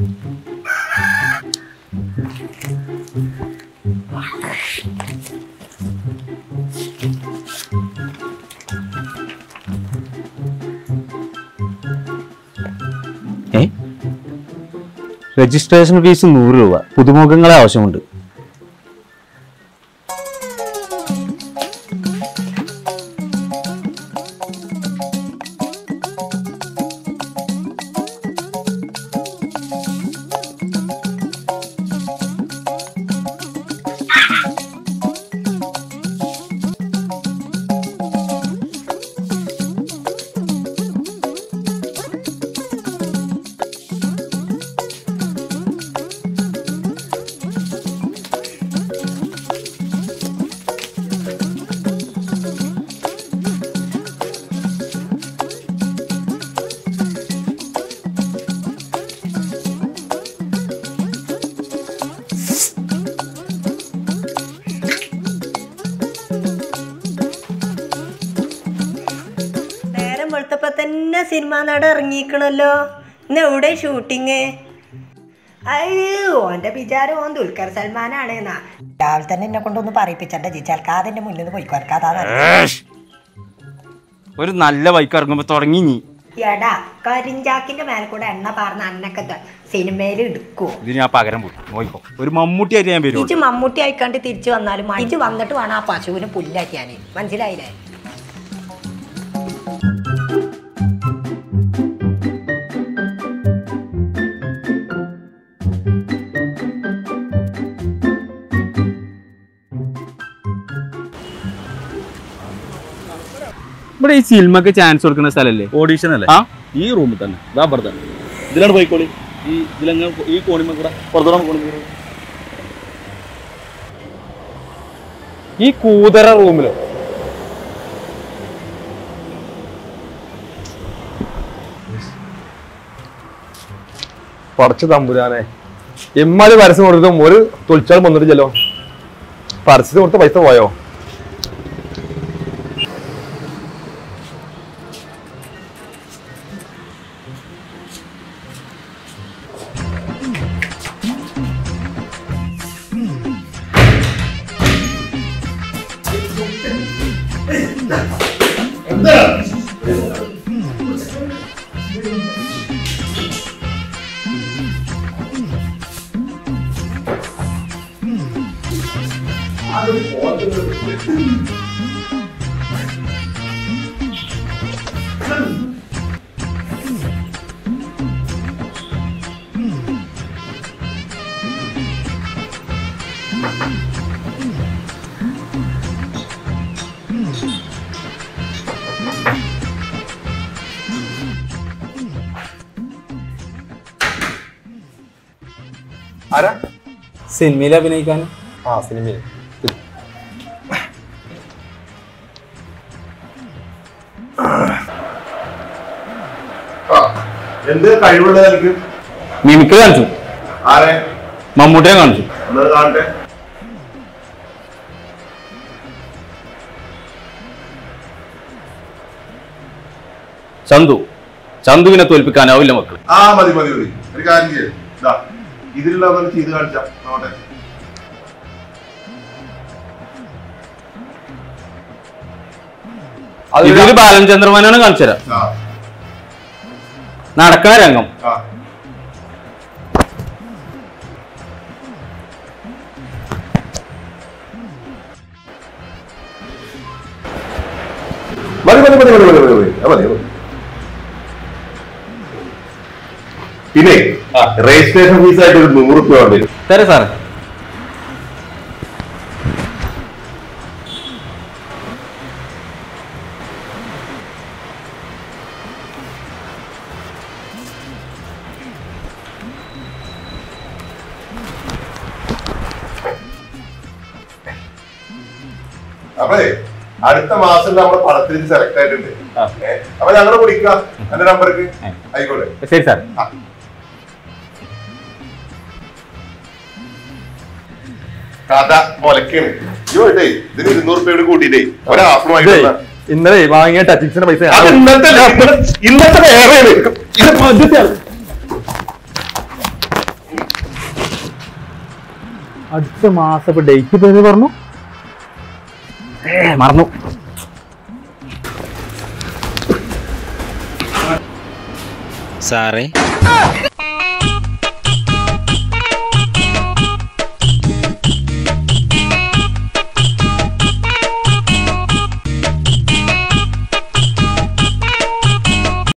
ഏ registration fees നൂറ് രൂപ പുതുമുഖങ്ങളെ ആവശ്യമുണ്ട് നേരം വെളുത്തപ്പോ തന്നെ സിനിമ നട ഇറങ്ങിക്കണല്ലോ ഇന്ന് എവിടെ ഷൂട്ടിങ് അയ്യോ ഓന്റെ വിചാരം ഓൻ ദുൽഖർ സൽമാനാണ് എന്നാ രാവിലെ തന്നെ എന്നെ കൊണ്ടൊന്ന് പറയിപ്പിച്ചണ്ട ജിച്ചാൽക്കാതിന്റെ മുന്നിൽ നിന്ന് പോയിക്കോർക്കാതാ ഒരു നല്ല ബൈക്ക് ഇറങ്ങുമ്പോ തുടങ്ങി നീ എടാ കരിഞ്ചാക്കിന്റെ മേലെ കൂടെ എണ്ണ പാർന്ന അന്നൊക്കെ സിനിമയിൽ എടുക്കുവോ ഇത് ഞാൻ പകരം പോയി നോക്കോ ഒരു മമ്മൂട്ടി ആയിട്ട് ഞാൻ വരും ഇജ് മമ്മൂട്ടി ആയിക്കാണ്ട് തിരിച്ചു വന്നാലും ഇജ് വന്നിട്ട് വേണം ആ പശുവിന് പുല്ലാക്കിയാന് മനസ്സിലായില്ലേ ഇവിടെ ഈ സിനിമക്ക് ചാൻസ് കൊടുക്കുന്ന സ്ഥലല്ലേ ഓഡീഷൻ അല്ലേ ആ ഈ റൂമിൽ തന്നെ ഇതാ അപ്പുറത്ത് ഇതിലാണ് പോയിക്കോളി ഈ ഇതിലങ്ങനെ ഈ കോണിമ കൂടെ പുറത്തോളം കോണിമ കൂടെ ഈ കൂതറ റൂമിലോ പടച്ചു തമ്പുരാനെ എമ്മാര് പരസ്യം കൊടുത്തിട്ടും ഒരു തൊളിച്ചാൽ വന്നിട്ടില്ലല്ലോ പരസ്യത്തിന് കൊടുത്ത പൈസ പോയോ ആരാ സിനിമയിൽ അഭിനയിക്കാൻ ആ സിനിമയിൽ എന്ത് കഴിവുള്ളത് എനിക്ക് മിമിക്രി കാണിച്ചു ആരെ മമ്മൂട്ടിയെ കാണിച്ചു എന്നത് കാണട്ടെ ചന്തു ചന്തുവിനെ തോൽപ്പിക്കാനാവില്ല മക്കൾ ആ മതി മതി മതി ഒരു കാര്യം ചെയ്യ ഇതാ ഇതിലുള്ള ഒന്ന് ചെയ്ത് കാണിച്ചാ നോട്ടെ ഇതിൽ ബാലൻ ചന്ദ്രമേനോനെ കാണിച്ചു തരാം ആ നടക്കണ രംഗം ആ മതി മതി മതി മതി മതി മതി മതി ആ, മതി മതി. പിന്നെ രജിസ്ട്രേഷൻ ഫീസ് ആയിട്ട് ഒരു നൂറ് രൂപ വേണ്ടി വരും തരാം സാറേ അപ്പേ അടുത്ത മാസം നമ്മുടെ പടത്തിൽ സെലക്ട് ആയിട്ടുണ്ട് ഏ, അപ്പൊ ഞങ്ങള് വിളിക്കാം എന്റെ നമ്പർക്ക് ആയിക്കോട്ടെ ശരി സാർ കഥ ഒലക്കാണ് ഇതേ ഇതിന് ഇരുന്നൂറ് രൂപയോട് കൂട്ടിയിട്ടേ ഒരു ഹാഫ് ഇതേ, വാങ്ങിക്കുന്ന ഇന്നലെ വാങ്ങിയ ടച്ചിങ്സിന്റെ പൈസ അത് ഇന്നത്തെ അല്ല, ഇന്നത്തെ- ഇന്നത്തെ വേറെയാണ് ഇത് പദ്ധതിയാണ് അടുത്ത മാസം ഇപ്പൊ ഡേറ്റ് പേര് പറഞ്ഞു മറന്നു സാറേ